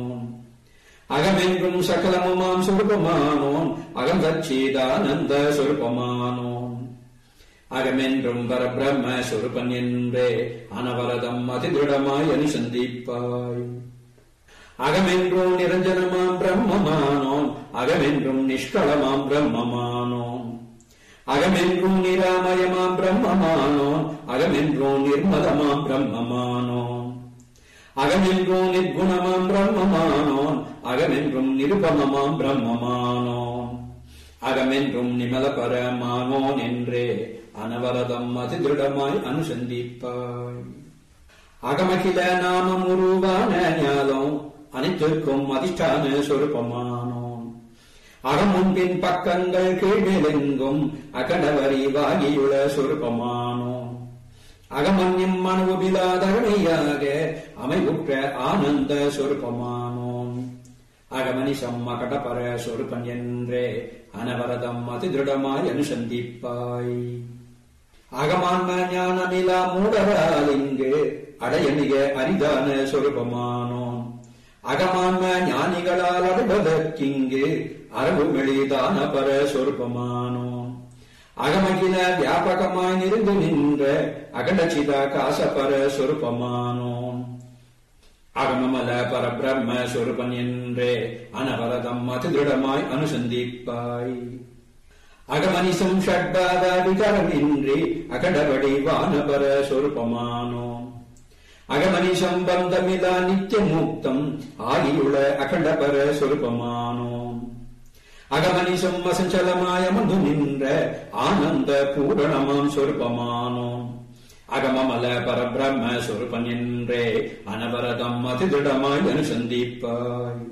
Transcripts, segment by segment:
அகமென்றும் சகலமுமாம் சொருபமானோன் அகம் சச்சிதானந்த சொருபமானோன் அகமென்றும் பரபிரம்ம சொருபன் என்றே அனவரதம் அதிதிருடமாய் அனுசந்திப்பாய் அகமென்றும் நிரஞ்சனமாம் பிரம்மமானோன் அகமென்றும் நிஷ்களமாம் பிரம்மமானோன் அகமென்றும் நிராமயமாம் பிரம்மமானோன் அகமென்றும் நிர்மலமாம் பிரம்மமானோன் அகமென்றும் நிர்குணமாம் பிரம்மமானோன் அகமென்றும் நிருபமமாம் பிரம்மமானோன் அகமென்றும் நிமல பரமானோன் என்றே அனவரதம் அதிதிருடமாய் அனுசந்திப்பாய் அகமகில நாமம் உருவான ஞானம் அனைத்திற்கும் அதிஷ்டான சொருப்பமானோம் அகமுன்பின் பக்கங்கள் கீழ்நிலெங்கும் அகடவரி வாகியுள சொருப்பமானோம் அகமன்யம் மனுவிலாதகமையாக அமைவுற்ற ஆனந்த சொருப்பமானோம் அகமனிசம் அகடபர சொருப்பன் என்றே அனவரதம் அதிதிருடமாய் அனுசந்திப்பாய் அகமான்ம ஞானமிலா மூடரால் இங்கு அடைய மிக அரிதான சொருபமானோம் அகமான்ம ஞானிகளால் அடைவதற்கிங்கு அரபு மெளிதான பர சொருபமானோம் அகமகில வியாபகமாய் நிருந்து நின்ற அகடச்சித காசபர சொருபமானோம் அகமமல பரபிரம்ம சொருபன் என்றே அனவரதம் அதிதிருடமாய் அனுசந்திப்பாய் அகமனிசம் ஷட்பாத விகாரமின்றி அகடபடி வானபர சொருபமானோம் அகமனிசம் பந்தமிலா நித்திய முக்தம் ஆகியுள்ள அகண்டபர சொருபமானோம் அகமனிசம் அசஞ்சலமாய மது நின்ற ஆனந்த பூரணமாம் சொருபமானோம் அகமமல பரபிரம்ம சொருபன் என்றே அனவரதம் அதிதிடமாய் அனுசந்திப்பாய்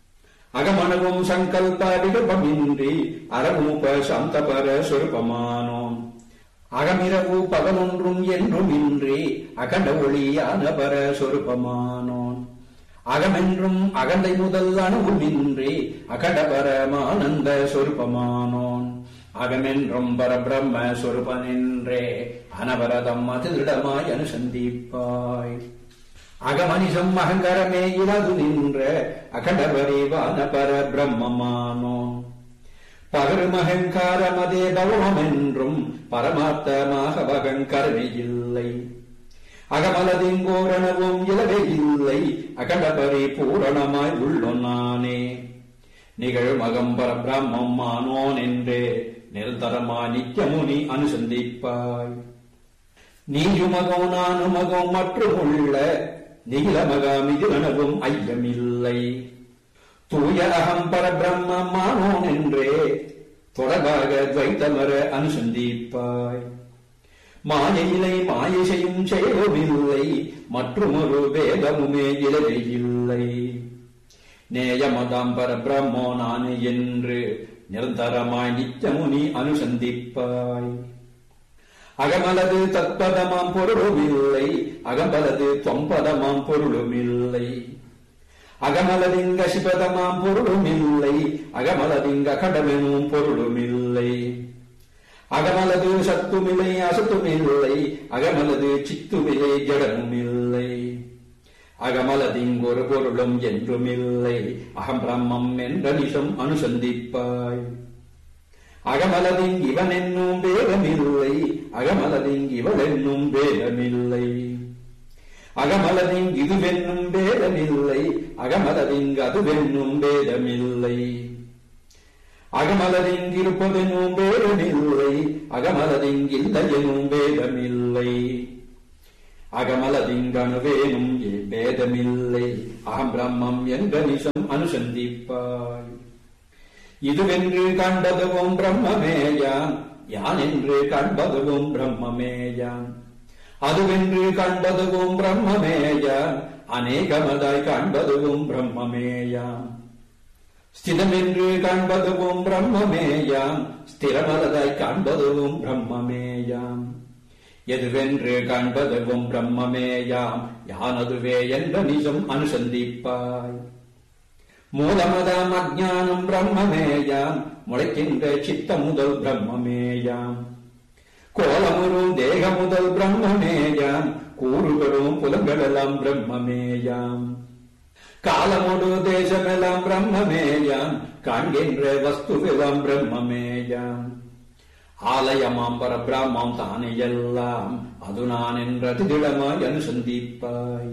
அகமனவும் சங்கல்ப விகல்பமின்றி அரூப சாந்தபர சொருபமானோம் அகமிரவு பகலொன்றும் என்றும் இன்றி அகண்ட ஒளியான பர சொருபமானோன் அகமென்றும் அகந்தை முதல் அணுவுமின்றி அகடபரமானந்த சொருபமானோன் அகமென்றும் பரபிரம்ம சொருபனென்றே அனவரதம் அதிருடமாய் அனுசந்திப்பாய் அகமனிசம் அகங்கரமே இலது நின்ற அகண்டபரி வானபர பிரம்மமானோன் பகரும் அகங்காரமதே பவம் என்றும் பரமார்த்தமாக அகங்கரமே இல்லை அகமலதிங்கோரணவும் இலவே இல்லை அகண்டபரி பூரணமாய் உள்ளொன்னானே நிகழும் அகம்பர பிரம்மம் ஆனோன் என்றே நிரந்தரமா நித்தியமுனி அனுசந்திப்பாய் நீயுமகோ நானுமகோ மற்றும் உள்ள நிகிலமகாமிதிரணவும் ஐயமில்லை தூய அகம் பரபிரம்மமானோன் என்றே தொடர்பாக துவைத்தமர அனுசந்திப்பாய் மாயையிலை மாயை செய்யும் செயலுமில்லை மற்றுமொரு வேதமுமே இலவே இல்லை நேயமதாம் பரபிரம்மோ நானே என்று நிரந்தரமாய் நித்தமுனி அனுசந்திப்பாய் அகமலது தத்பதமாம் பொருளுமில்லை அகமலது தொம்பதமாம் பொருளுமில்லை அகமலதிங்க சிபதமாம் பொருளுமில்லை அகமலதிங்க கடமெனும் பொருளுமில்லை அகமலது சத்துமில்லை அசத்துமில்லை அகமலது சித்துமில்லை ஜடமுமில்லை அகமலதிங்கொரு பொருளும் என்றுமில்லை அகம் பிரம்மம் என்ற நிஷம் அனுசந்திப்பாய் அகமலதிங் இவன் என்னும் வேதமில்லை அகமலதிங் இவள் என்னும் வேதமில்லை அகமலதிங் இதுவென்னும் வேதமில்லை அகமலதிங் அதுவென்னும் வேதமில்லை அகமலதிங் இருப்பதெனும் வேதமில்லை அகமலதிங் இல்லையெனும் வேதமில்லை அகமலதிங்கணுவேனும் பேதமில்லை அகம் பிரம்மம் என்ற நிசம் அனுசந்திப்பாய் இதுவென்று காண்பதுவும் பிரம்மமேயாம் யான் என்று காண்பதுவும் பிரம்மமேயாம் அதுவென்று காண்பதுவும் பிரம்மமேயாம் அநேகமதாய் காண்பதுவும் பிரம்மமேயாம் ஸ்திதமென்று காண்பதுவும் பிரம்மமேயாம் ஸ்திரமலதாய் காண்பதுவும் பிரம்மமேயாம் எதுவென்று காண்பதுவும் பிரம்மமேயாம் யானதுவே என்ற நிஜம் அனுசந்திப்பாய் மூலமதாம் அஜானம் பிரம்மமேயாம் முளைக்கின்ற சித்த முதல் பிரம்மமேயாம் கோலமுறும் தேக முதல் பிரம்மமேயாம் கூறுகளும் புலங்களெல்லாம் பிரம்மமேயாம் காலமோடு தேசமெல்லாம் பிரம்மமேயாம் காண்கின்ற வஸ்துவெல்லாம் பிரம்மமேயாம் ஆலயமாம் பரபிராமாம் தானே எல்லாம் அது நான் என்றது திடமாய் அனுசந்திப்பாய்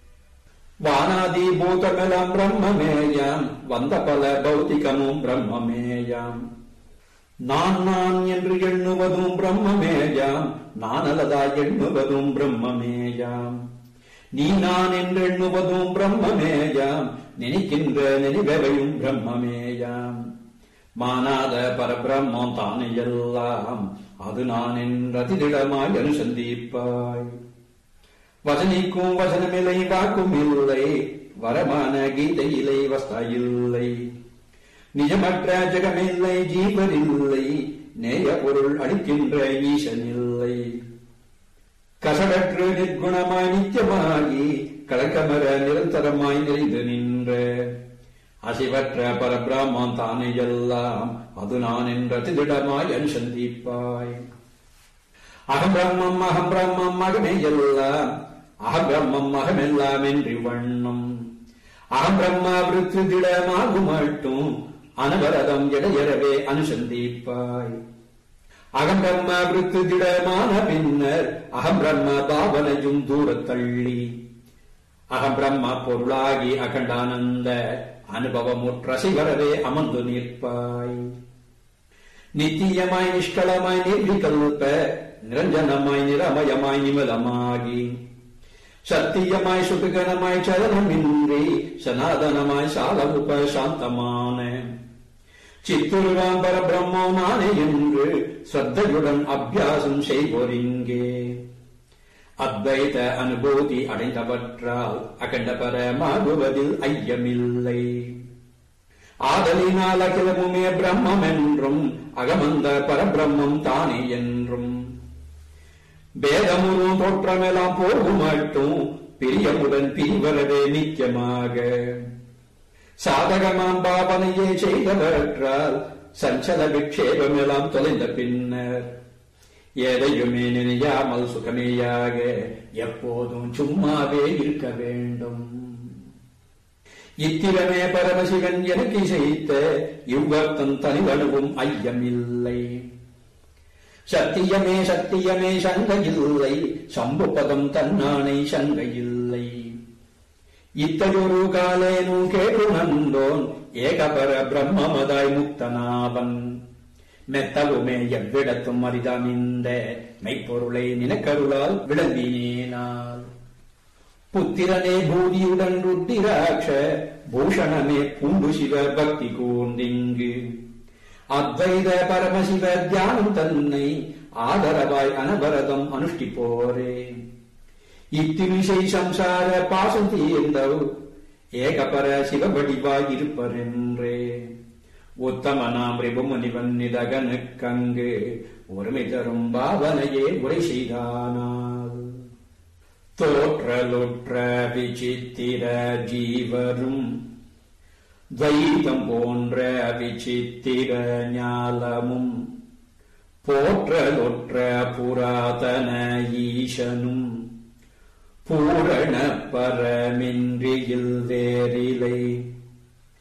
வானாதி பூதமெல்லாம் பிரம்மமேயாம் வந்த பல பௌத்திகமும் பிரம்மமேயாம் நான் நான் என்று எண்ணுவதும் பிரம்மமேயாம் நான் அல்லதாய் எண்ணுவதும் பிரம்மமேயாம் நீ நான் என்று எண்ணுவதும் பிரம்மமேயாம் நினைக்கின்ற நினைவவையும் பிரம்மமேயாம் மானாத பரபிரம்மம் தானே எல்லாம் அது நான் என்றதிடமாய் அனுசந்திப்பாய் வசனிக்கும் வசனமில்லை வாக்கும் இல்லை வரமான கீதையிலை வஸ்தாயில்லை நிஜமற்ற ஜெகமில்லை ஜீவனில்லை நேய பொருள் அளிக்கின்ற ஈசனில்லை கசடற்று நிர்குணமாய் நித்தியமாகி கலக்கமர நிரந்தரமாய் நிறைந்து நின்ற அசிவற்ற பரபிராமன் தானே எல்லாம் அது நான் என்ற திடமாய் அனுசந்திப்பாய் அகம் பிரம்மம் அகம் பிரம்மம் அகமே எல்லாம் அகம் பிரம்மம் அகமெல்லாம் என்று வண்ணம் அகம் பிரம்மா விருத்து திடமாகும் மட்டும் அனவரதம் இடையறவே அனுசந்திப்பாய் அகம் பிரம்ம விருத்து திடமான பின்னர் அகம் பிரம்ம பாவனையும் தூரத் தள்ளி அகம் பிரம்ம பொருளாகி அகண்டானந்த அனுபவமுற்ற சிவரவே அமர்ந்து நிற்பாய் நித்தியமாய் நிஷ்களமாய் நிர்விகல்ப நிரஞ்சனமாய் நிரமயமாய் நிமலமாகி சத்தியமாய் சுபிகனமாய் சலனமின்றி சனாதனமாய் சாலமுப சாந்தமான சித்துருவாம் பரபிரம்மோ நானே என்று ஸ்ரத்தையுடன் அபியாசம் செய்வோரிங்கே அத்வைத அனுபூதி அடைந்தவற்றால் அகண்ட பரமாகுவதில் ஐயமில்லை ஆதலினால் அகிலமுமே பிரம்மம் என்றும் அகமந்த பரபிரம்மம் தானே என்றும் பேதமுறும் தோற்றமெல்லாம் போகும் மட்டும் பிரியமுடன் பிரிவரவே நித்தியமாக சாதகமாம் பாவனையே செய்தவற்றால் சஞ்சல விக்ஷேபமெல்லாம் தொலைந்த பின்னர் எதையுமே நினையாமல் சுகமேயாக எப்போதும் சும்மாவே இருக்க வேண்டும் இத்திரமே பரமசிவன் எனக்கு இசைத்த இவ்வர்த்தம் தனிவனுவும் ஐயமில்லை சத்தியமே சத்தியமே சங்கையில்லை சம்புபதம் தன்னானை சங்கையில்லை இத்தகையொரு காலேனு கேட்டு நந்தோன் ஏகபர பிரம்மமதாய் முக்தனாவன் மெத்தவுமே எவ்விடத்தும் அரிதாமிந்த மெய்ப்பொருளை நினக்கருளால் விளம்பினேனால் புத்திரனே பூதியுடன் ருத்திராட்ச பூஷணமே பூண்டு சிவ பக்தி கூர்ந்திங்கு அத்வைத பரமசிவ தியானம் தன்னை ஆதரவாய் அனவரதம் அனுஷ்டிப்போரே இத்திவிசை சம்சார பாசம் தீர்ந்தவ் ஏகபர சிவபடிவாய் இருப்பரென்றே உத்தமனாம் ரிபுமுனிவன் நிதகனுக்கங்கு ஒருமை தரும் பாவனையே உரை செய்தானால் தோற்றலுற்ற விசித்திர ஜீவரும் துவைதம் போன்ற விசித்திர ஞாலமும் போற்றலொற்ற புராதன ஈசனும் பூரண பரமின்றியில் வேறிலை